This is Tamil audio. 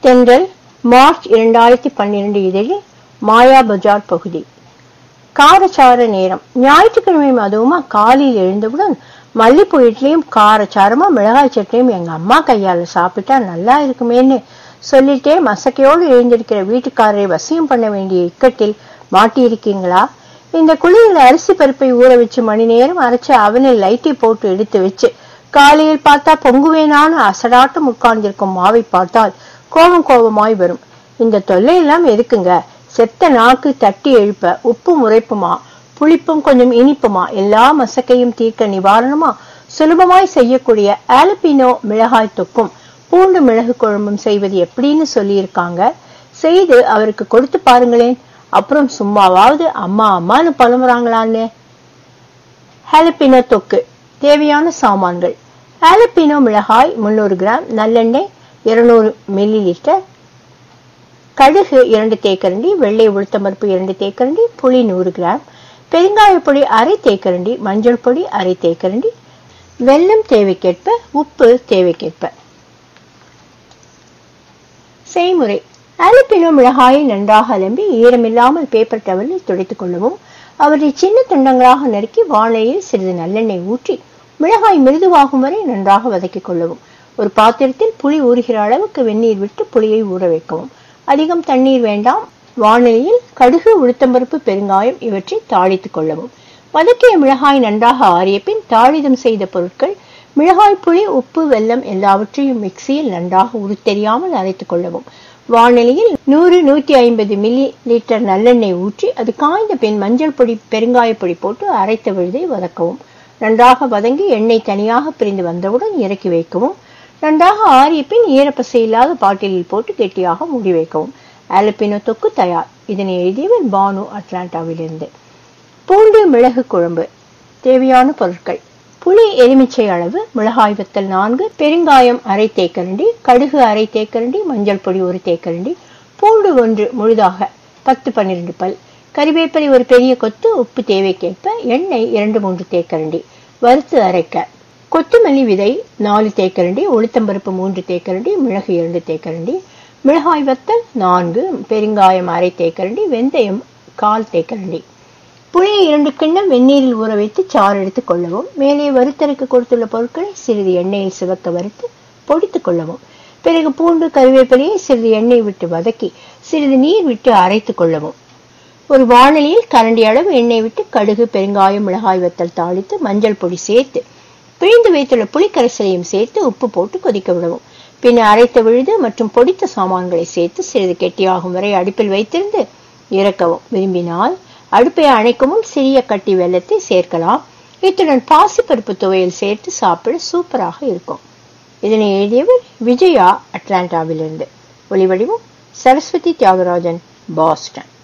தென்றல் மார்ச் இரண்டாயிரத்தி பன்னிரண்டு இதழில் மாயா பஜார் பகுதி காரச்சார நேரம் ஞாயிற்றுக்கிழமை அதுவுமா காலையில் எழுந்தவுடன் மல்லிப்பூ இட்லியும் காரச்சாரமா மிளகாய் சட்னியும் எங்க அம்மா கையால சாப்பிட்டா நல்லா இருக்குமேன்னு சொல்லிட்டே மசக்கையோடு எழுந்திருக்கிற வீட்டுக்காரரை வசியம் பண்ண வேண்டிய இக்கட்டில் மாட்டியிருக்கீங்களா இந்த குழியில் அரிசி பருப்பை ஊற வச்சு மணி நேரம் அரைச்சு அவனில் லைட்டை போட்டு எடுத்து வச்சு காலையில் பார்த்தா பொங்குவேனான அசடாட்டம் உட்கார்ந்திருக்கும் மாவை பார்த்தால் கோபம் கோபமாய் வரும் இந்த தொல்லையெல்லாம் எதுக்குங்க செத்த நாக்கு தட்டி எழுப்ப உப்பு முறைப்புமா புளிப்பும் கொஞ்சம் இனிப்புமா எல்லா மசக்கையும் தீர்க்க நிவாரணமா சுலபமாய் செய்யக்கூடிய ஆலப்பினோ மிளகாய் தொக்கும் பூண்டு மிளகு குழம்பும் செய்வது எப்படின்னு சொல்லியிருக்காங்க செய்து அவருக்கு கொடுத்து பாருங்களேன் அப்புறம் சும்மாவாவது அம்மா அம்மான்னு புலம்புறாங்களான்னு ஹாலப்பினோ தொக்கு தேவையான சாமான்கள் ஹாலப்பினோ மிளகாய் முந்நூறு கிராம் நல்லெண்ணெய் இருநூறு மில்லி லிட்டர் கடுகு இரண்டு தேக்கரண்டி வெள்ளை உளுத்தம்பருப்பு இரண்டு தேக்கரண்டி புளி நூறு கிராம் பெருங்காய பொடி அரை தேக்கரண்டி மஞ்சள் பொடி அரை தேக்கரண்டி வெல்லம் தேவைக்கேற்ப உப்பு தேவைக்கேற்ப செய்முறை ஆலப்பினோ மிளகாயை நன்றாக அலம்பி ஈரமில்லாமல் பேப்பர் டவலில் துடைத்துக் கொள்ளவும் அவற்றை சின்ன துண்டங்களாக நறுக்கி வாழையில் சிறிது நல்லெண்ணெய் ஊற்றி மிளகாய் மிருதுவாகும் வரை நன்றாக வதக்கிக் கொள்ளவும் ஒரு பாத்திரத்தில் புளி ஊறுகிற அளவுக்கு வெந்நீர் விட்டு புளியை ஊற வைக்கவும் அதிகம் தண்ணீர் வேண்டாம் வானிலையில் கடுகு உளுத்தம்பருப்பு பெருங்காயம் இவற்றை தாளித்துக் கொள்ளவும் வதக்கிய மிளகாய் நன்றாக ஆறிய பின் தாளிதம் செய்த பொருட்கள் மிளகாய் புளி உப்பு வெல்லம் எல்லாவற்றையும் மிக்சியில் நன்றாக உருத்தெரியாமல் அரைத்துக் கொள்ளவும் வானிலையில் நூறு நூற்றி ஐம்பது மில்லி லிட்டர் நல்லெண்ணெய் ஊற்றி அது காய்ந்த பின் மஞ்சள் பொடி பெருங்காய பொடி போட்டு அரைத்த விழுதை வதக்கவும் நன்றாக வதங்கி எண்ணெய் தனியாக பிரிந்து வந்தவுடன் இறக்கி வைக்கவும் நன்றாக ஆறிய பின் ஈரப்பசை இல்லாத பாட்டிலில் போட்டு கெட்டியாக மூடி வைக்கவும் ஆலப்பினோ தொக்கு தயார் இதனை எழுதியவர் பானு அட்லாண்டாவிலிருந்து பூண்டு மிளகு குழம்பு தேவையான பொருட்கள் புளி எலுமிச்சை அளவு மிளகாய் வத்தல் நான்கு பெருங்காயம் அரை தேக்கரண்டி கடுகு அரை தேக்கரண்டி மஞ்சள் பொடி ஒரு தேக்கரண்டி பூண்டு ஒன்று முழுதாக பத்து பன்னிரண்டு பல் கறிவேப்பிலை ஒரு பெரிய கொத்து உப்பு தேவைக்கேற்ப எண்ணெய் இரண்டு மூன்று தேக்கரண்டி வறுத்து அரைக்க கொத்தமல்லி விதை நாலு தேக்கரண்டி உளுத்தம்பருப்பு மூன்று தேக்கரண்டி மிளகு இரண்டு தேக்கரண்டி மிளகாய் வத்தல் நான்கு பெருங்காயம் அரை தேக்கரண்டி வெந்தயம் கால் தேக்கரண்டி புளியை இரண்டு கிண்ணம் வெந்நீரில் ஊற வைத்து சாறு எடுத்துக் கொள்ளவும் மேலே வறுத்தரைக்கு கொடுத்துள்ள பொருட்களை சிறிது எண்ணெயில் சிவக்க வறுத்து பொடித்துக் கொள்ளவும் பிறகு பூண்டு கருவேப்பிலையை சிறிது எண்ணெய் விட்டு வதக்கி சிறிது நீர் விட்டு அரைத்துக் கொள்ளவும் ஒரு வாணலியில் கரண்டி அளவு எண்ணெய் விட்டு கடுகு பெருங்காயம் மிளகாய் வத்தல் தாளித்து மஞ்சள் பொடி சேர்த்து பிழிந்து வைத்துள்ள புளிக்கரைசலையும் சேர்த்து உப்பு போட்டு கொதிக்க விடவும் பின் அரைத்த விழுது மற்றும் பொடித்த சாமான்களை சேர்த்து சிறிது கெட்டியாகும் வரை அடுப்பில் வைத்திருந்து இறக்கவும் விரும்பினால் அடுப்பை அணைக்கவும் சிறிய கட்டி வெள்ளத்தை சேர்க்கலாம் இத்துடன் பாசிப்பருப்பு துவையல் சேர்த்து சாப்பிட சூப்பராக இருக்கும் இதனை எழுதியவர் விஜயா அட்லாண்டாவிலிருந்து ஒளிவடிவம் சரஸ்வதி தியாகராஜன் பாஸ்டன்